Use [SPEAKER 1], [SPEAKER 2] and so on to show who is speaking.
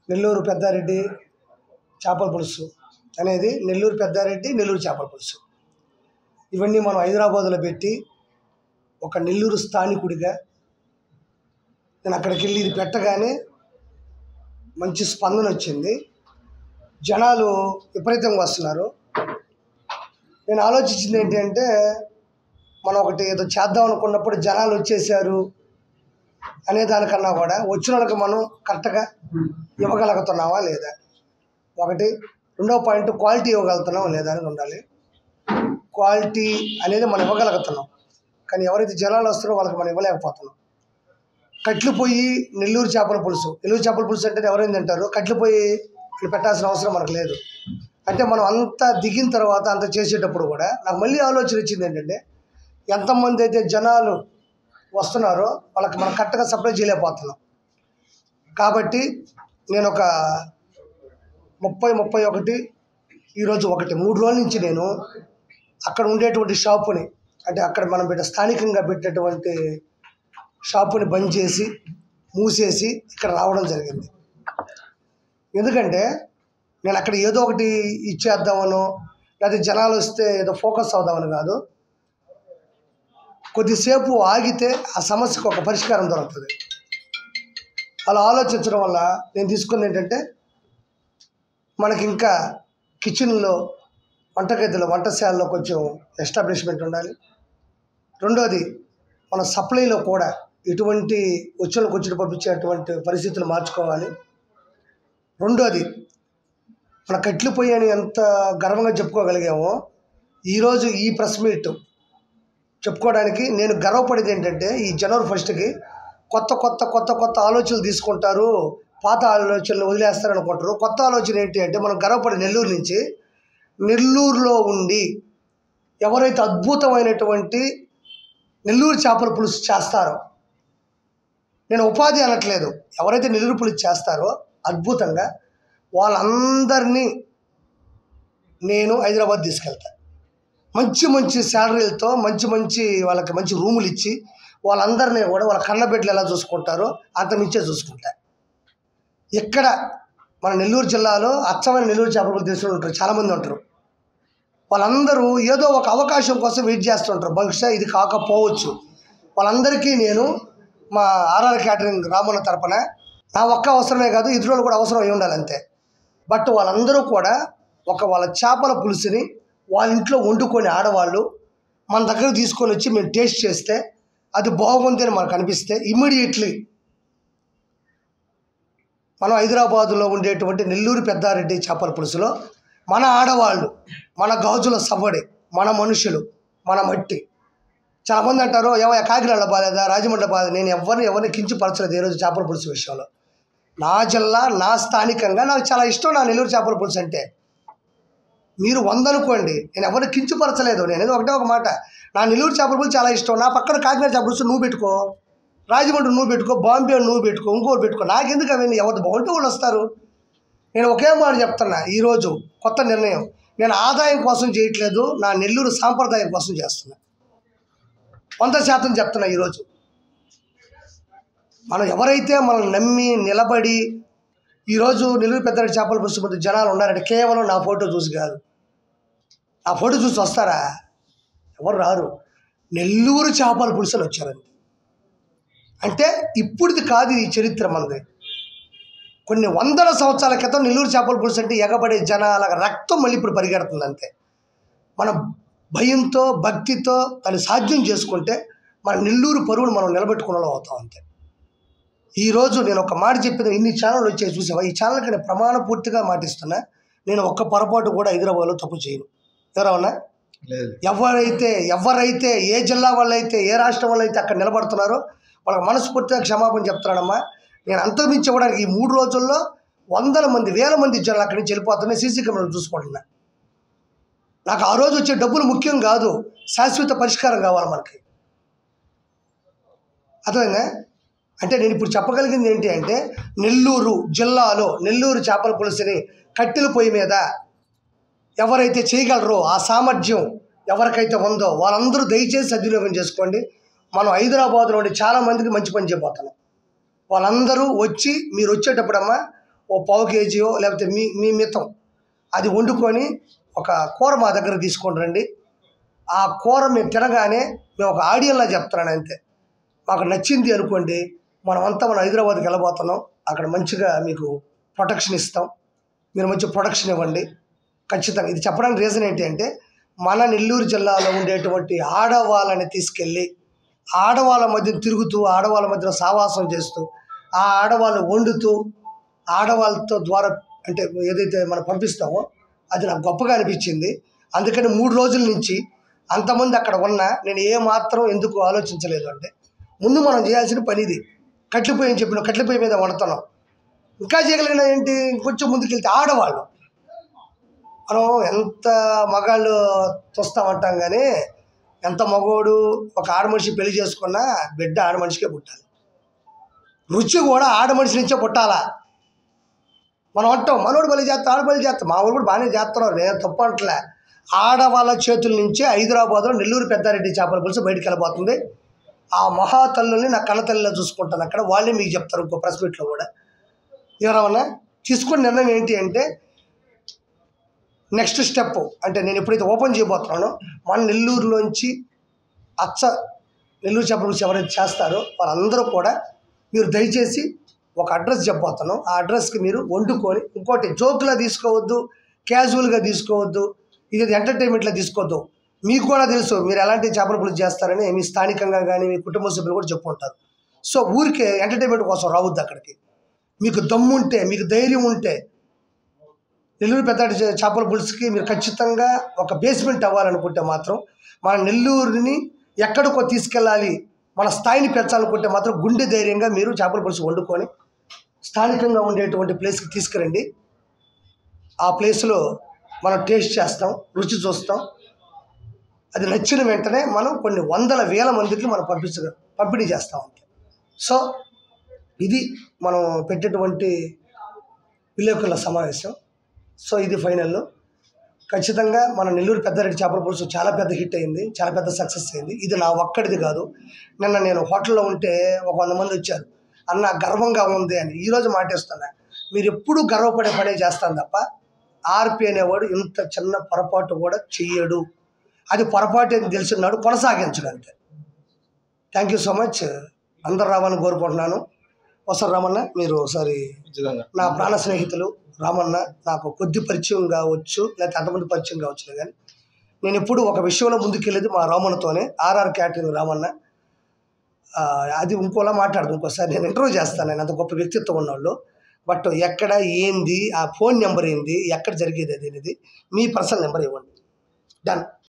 [SPEAKER 1] నెల్లూరు పెద్దారెడ్డి చేపల పులుసు అనేది నెల్లూరు పెద్దారెడ్డి నెల్లూరు చేపల పులుసు ఇవన్నీ మనం హైదరాబాదులో పెట్టి ఒక నెల్లూరు స్థానికుడిగా నేను అక్కడికి వెళ్ళి ఇది పెట్టగానే మంచి స్పందన వచ్చింది జనాలు విపరీతంగా వస్తున్నారు నేను ఆలోచించింది ఏంటి అంటే మనం ఒకటి ఏదో చేద్దాం అనుకున్నప్పుడు జనాలు వచ్చేసారు అనే దానికన్నా కూడా వచ్చిన వాళ్ళకి మనం కరెక్ట్గా ఇవ్వగలుగుతున్నావా లేదా ఒకటి రెండో పాయింట్ క్వాలిటీ ఇవ్వగలుగుతున్నావా లేదా అనేది ఉండాలి క్వాలిటీ అనేది మనం ఇవ్వగలుగుతున్నాం కానీ ఎవరైతే జనాలు వస్తారో వాళ్ళకి మనం ఇవ్వలేకపోతున్నాం కట్లు పొయ్యి నెల్లూరు చేపల పులుసు నెల్లూరు చేపల పులుసు అంటే ఎవరైనా తింటారు కట్లు పొయ్యి అని పెట్టాల్సిన అవసరం మనకు లేదు అంటే మనం అంతా దిగిన తర్వాత అంత చేసేటప్పుడు కూడా నాకు మళ్ళీ ఆలోచన వచ్చింది ఏంటంటే ఎంతమంది అయితే జనాలు వస్తున్నారో వాళ్ళకి మనం కరెక్ట్గా సప్లై చేయలేకపోతున్నాం కాబట్టి నేను ఒక ముప్పై ముప్పై ఒకటి ఈరోజు ఒకటి మూడు రోజుల నుంచి నేను అక్కడ ఉండేటువంటి షాపుని అంటే అక్కడ మనం పెట్టే స్థానికంగా పెట్టేటువంటి షాపుని బంద్ చేసి మూసేసి ఇక్కడ రావడం జరిగింది ఎందుకంటే నేను అక్కడ ఏదో ఒకటి ఇచ్చేద్దామనో లేకపోతే జనాలు వస్తే ఏదో ఫోకస్ అవుదామని కాదు కొద్దిసేపు ఆగితే ఆ సమస్యకు ఒక పరిష్కారం దొరుకుతుంది అలా ఆలోచించడం వల్ల నేను తీసుకుంది ఏంటంటే మనకి ఇంకా కిచెన్లో వంటగదిలో వంటశాలలో కొంచెం ఎస్టాబ్లిష్మెంట్ ఉండాలి రెండోది మన సప్లైలో కూడా ఎటువంటి వచ్చులకు వచ్చి పంపించేటువంటి పరిస్థితులు మార్చుకోవాలి రెండోది మన కట్లు పొయ్యి అని ఎంత గర్వంగా చెప్పుకోగలిగామో ఈరోజు ఈ ప్రెస్ మీట్ చెప్పుకోవడానికి నేను గర్వపడేది ఏంటంటే ఈ జనవరి ఫస్ట్కి కొత్త కొత్త కొత్త కొత్త ఆలోచనలు తీసుకుంటారు పాత ఆలోచనలు వదిలేస్తారు అనుకుంటారు కొత్త ఆలోచన ఏంటి అంటే మనం గర్వపడే నెల్లూరు నుంచి నెల్లూరులో ఉండి ఎవరైతే అద్భుతమైనటువంటి నెల్లూరు చేపల పులుసు చేస్తారో నేను ఉపాధి అనట్లేదు ఎవరైతే నెల్లూరు పులుసు చేస్తారో అద్భుతంగా వాళ్ళందరినీ నేను హైదరాబాద్ తీసుకెళ్తా మంచి మంచి శాలరీలతో మంచి మంచి వాళ్ళకి మంచి రూములు ఇచ్చి వాళ్ళందరినీ కూడా వాళ్ళ కన్నబిడ్డలు ఎలా చూసుకుంటారో అంత మించే చూసుకుంటా ఇక్కడ మన నెల్లూరు జిల్లాలో అచ్చమైన నెల్లూరు చేపలు తెలిసిన వాళ్ళు ఉంటారు చాలామంది ఉంటారు వాళ్ళందరూ ఏదో ఒక అవకాశం కోసం వెయిట్ చేస్తుంటారు బహుశా ఇది కాకపోవచ్చు వాళ్ళందరికీ నేను మా ఆర్ఆర్ క్యాటరింగ్ రామన్న తరపున నా ఒక్క అవసరమే కాదు ఇతరులు కూడా అవసరం అయి ఉండాలి అంతే బట్ వాళ్ళందరూ కూడా ఒక వాళ్ళ చేపల పులుసుని వాళ్ళ ఇంట్లో వండుకొని ఆడవాళ్ళు మన దగ్గర తీసుకొని వచ్చి మేము టేస్ట్ చేస్తే అది బాగుంది అని మనకు అనిపిస్తే ఇమ్మీడియట్లీ మనం హైదరాబాదులో ఉండేటువంటి నెల్లూరు పెద్దారెడ్డి చేపల పులుసులో మన ఆడవాళ్ళు మన గాజుల సవ్వడి మన మనుషులు మన మట్టి చాలామంది అంటారు ఏమో కాకినాడ బాలేదా రాజమండ్రి బాధ నేను ఎవరిని ఎవరిని కించపరచలేదు ఈరోజు చేపల పులుసు విషయంలో నా జిల్లా నా స్థానికంగా నాకు చాలా ఇష్టం నా నెల్లూరు చేపల పులుసు అంటే మీరు వందనుకోండి నేను ఎవరిని కించపరచలేదు నేను ఏదో ఒకటే ఒక మాట నా నెల్లూరు చేపల పులుసు చాలా ఇష్టం నా పక్కన కాకినాడ చేపల పులుసు నువ్వు పెట్టుకో రాజమండ్రి నువ్వు పెట్టుకో బాంబే నువ్వు పెట్టుకో ఇంకోటి పెట్టుకో నాకెందుకు అవన్నీ ఎవరు బాగుంటే వాళ్ళు వస్తారు నేను ఒకే మాట చెప్తున్నా ఈరోజు కొత్త నిర్ణయం నేను ఆదాయం కోసం చేయట్లేదు నా నెల్లూరు సాంప్రదాయం కోసం చేస్తున్నా వంద శాతం చెప్తున్నా ఈరోజు మనం ఎవరైతే మనం నమ్మి నిలబడి ఈరోజు నెల్లూరు పెద్ద చేపల పులుసు ముందు జనాలు ఉన్నారంటే కేవలం నా ఫోటో చూసి కాదు నా ఫోటో చూసి వస్తారా ఎవరు రారు నెల్లూరు చేపల పులుసులు వచ్చారండి అంటే ఇప్పుడుది కాదు ఈ చరిత్ర మనది కొన్ని వందల సంవత్సరాల క్రితం నెల్లూరు చేపల పులుసు అంటే ఎగబడే జనాల రక్తం మళ్ళీ ఇప్పుడు పరిగెడుతుంది అంతే మనం భయంతో భక్తితో దాన్ని సాధ్యం చేసుకుంటే మన నెల్లూరు పరువును మనం నిలబెట్టుకునే అవుతాం అంతే ఈరోజు నేను ఒక మాట చెప్పిన ఇన్ని ఛానళ్ళు వచ్చాయి చూసావా ఈ ఛానల్కి నేను ప్రమాణ పూర్తిగా మాటిస్తున్నా నేను ఒక్క పొరపాటు కూడా హైదరాబాద్లో తప్పు చేయను ఎవరన్నా
[SPEAKER 2] లేదు
[SPEAKER 1] ఎవరైతే ఎవరైతే ఏ జిల్లా వాళ్ళైతే ఏ రాష్ట్రం వాళ్ళైతే అక్కడ నిలబడుతున్నారో వాళ్ళకి మనస్ఫూర్తిగా క్షమాపణ చెప్తున్నానమ్మా నేను అంతమించి ఇవ్వడానికి ఈ మూడు రోజుల్లో వందల మంది వేల మంది జనాలు అక్కడి నుంచి వెళ్ళిపోతున్నాయి సీసీ కెమెరాలు చూసుకుంటున్నా నాకు ఆ రోజు వచ్చే డబ్బులు ముఖ్యం కాదు శాశ్వత పరిష్కారం కావాలి మనకి అర్థమైందా అంటే నేను ఇప్పుడు చెప్పగలిగింది ఏంటి అంటే నెల్లూరు జిల్లాలో నెల్లూరు చేపల పులుసుని కట్టెల పొయ్యి మీద ఎవరైతే చేయగలరో ఆ సామర్థ్యం ఎవరికైతే ఉందో వాళ్ళందరూ దయచేసి సద్వినియోగం చేసుకోండి మనం హైదరాబాద్లో ఉండి చాలా మందికి మంచి పని చేయబోతున్నాం వాళ్ళందరూ వచ్చి మీరు వచ్చేటప్పుడమ్మా ఓ పావు కేజీయో లేకపోతే మీ మీ మితం అది వండుకొని ఒక కూర మా దగ్గర తీసుకొని రండి ఆ కూర మేము తినగానే మేము ఒక ఆడియోలా చెప్తున్నాను అంతే మాకు నచ్చింది అనుకోండి మనమంతా మనం హైదరాబాద్కి వెళ్ళబోతున్నాం అక్కడ మంచిగా మీకు ప్రొటెక్షన్ ఇస్తాం మీరు మంచి ప్రొటెక్షన్ ఇవ్వండి ఖచ్చితంగా ఇది చెప్పడానికి రీజన్ ఏంటి అంటే మన నెల్లూరు జిల్లాలో ఉండేటువంటి ఆడవాళ్ళని తీసుకెళ్ళి ఆడవాళ్ళ మధ్య తిరుగుతూ ఆడవాళ్ళ మధ్యలో సావాసం చేస్తూ ఆ ఆడవాళ్ళు వండుతూ ఆడవాళ్ళతో ద్వారా అంటే ఏదైతే మనం పంపిస్తామో అది నాకు గొప్పగా అనిపించింది అందుకని మూడు రోజుల నుంచి అంతమంది అక్కడ ఉన్నా నేను ఏ మాత్రం ఎందుకు ఆలోచించలేదు అంటే ముందు మనం చేయాల్సిన పని ఇది కట్లిపోయి అని చెప్పిన కట్లిపోయి మీద వండుతున్నాం ఇంకా చేయగలిగిన ఏంటి ఇంకొంచెం ముందుకెళ్తే ఆడవాళ్ళు మనం ఎంత మగాళ్ళు చూస్తామంటాం కానీ ఎంత మగోడు ఒక ఆడ మనిషి పెళ్లి చేసుకున్నా బిడ్డ ఆడ మనిషికే పుట్టాలి రుచి కూడా ఆడ మనిషి నుంచే పుట్టాలా మనం అంటాం మనోడు బలి చేస్తా ఆడ బలి చేస్తా మా వాళ్ళు కూడా బాగానే చేస్తున్నారు నేను తప్పు అంటలే ఆడవాళ్ళ చేతుల నుంచే హైదరాబాద్లో నెల్లూరు పెద్దారెడ్డి చేపల పులుసు బయటికి వెళ్ళబోతుంది ఆ మహాతల్లుల్ని నా కన్నతల్లిలో చూసుకుంటాను అక్కడ వాళ్ళే మీకు చెప్తారు ఇంకో ప్రెస్ మీట్లో కూడా ఎవరన్నా తీసుకున్న నిర్ణయం ఏంటి అంటే నెక్స్ట్ స్టెప్ అంటే నేను ఎప్పుడైతే ఓపెన్ చేయబోతున్నానో మన నెల్లూరులోంచి అచ్చ నెల్లూరు చేపల పులుసు ఎవరైతే చేస్తారో వాళ్ళందరూ కూడా మీరు దయచేసి ఒక అడ్రస్ చెప్పబోతాను ఆ అడ్రస్కి మీరు వండుకొని ఇంకోటి జోక్లా తీసుకోవద్దు క్యాజువల్గా తీసుకోవద్దు ఇది ఎంటర్టైన్మెంట్లో తీసుకోవద్దు మీకు కూడా తెలుసు మీరు ఎలాంటి చేపల పులుసు చేస్తారని మీ స్థానికంగా కానీ మీ కుటుంబ సభ్యులు కూడా చెప్పుకుంటారు సో ఊరికే ఎంటర్టైన్మెంట్ కోసం రావద్దు అక్కడికి మీకు దమ్ము ఉంటే మీకు ధైర్యం ఉంటే నెల్లూరు పెద్దాటి చే- చేపల పులుసుకి మీరు ఖచ్చితంగా ఒక బేస్మెంట్ అవ్వాలనుకుంటే మాత్రం మన నెల్లూరుని ఎక్కడికో తీసుకెళ్ళాలి మన స్థాయిని పెంచాలనుకుంటే మాత్రం గుండె ధైర్యంగా మీరు చేపల పులుసు వండుకొని స్థానికంగా ఉండేటువంటి ప్లేస్కి తీసుకురండి ఆ ప్లేస్లో మనం టేస్ట్ చేస్తాం రుచి చూస్తాం అది నచ్చిన వెంటనే మనం కొన్ని వందల వేల మందికి మనం పంపించ పంపిణీ చేస్తాం అంతే సో ఇది మనం పెట్టేటువంటి విలేకరుల సమావేశం సో ఇది ఫైనల్ ఖచ్చితంగా మన నెల్లూరు పెద్దారెడ్డి చేపల పులుసు చాలా పెద్ద హిట్ అయింది చాలా పెద్ద సక్సెస్ అయింది ఇది నా ఒక్కడిది కాదు నిన్న నేను హోటల్లో ఉంటే ఒక వంద మంది వచ్చారు అన్న గర్వంగా ఉంది అని ఈరోజు మాటేస్తున్నా మీరు ఎప్పుడూ గర్వపడే పనే చేస్తాను తప్ప ఆర్పి అనేవాడు ఇంత చిన్న పొరపాటు కూడా చెయ్యడు అది పొరపాటు అని తెలిసినాడు కొనసాగించడు అంతే థ్యాంక్ యూ సో మచ్ అందరు రావాలని కోరుకుంటున్నాను వస్తారు రామన్న మీరు ఒకసారి
[SPEAKER 2] ఖచ్చితంగా
[SPEAKER 1] నా ప్రాణ స్నేహితులు రామన్న నాకు కొద్ది పరిచయం కావచ్చు లేకపోతే అంతమంది పరిచయం కావచ్చు కానీ నేను ఎప్పుడు ఒక విషయంలో ముందుకెళ్ళేది మా రామన్నతోనే ఆర్ఆర్ క్యాటరింగ్ రామన్న ఆ, అది ఇంకోలా మాట్లాడదు ఇంకోసారి నేను ఇంటర్వ్యూ చేస్తాను నేను అంత గొప్ప వ్యక్తిత్వం ఉన్నవాళ్ళు బట్ ఎక్కడ ఏంది ఆ ఫోన్ నెంబర్ ఏంది ఎక్కడ జరిగేది అది అనేది మీ పర్సనల్ నెంబర్ ఇవ్వండి డన్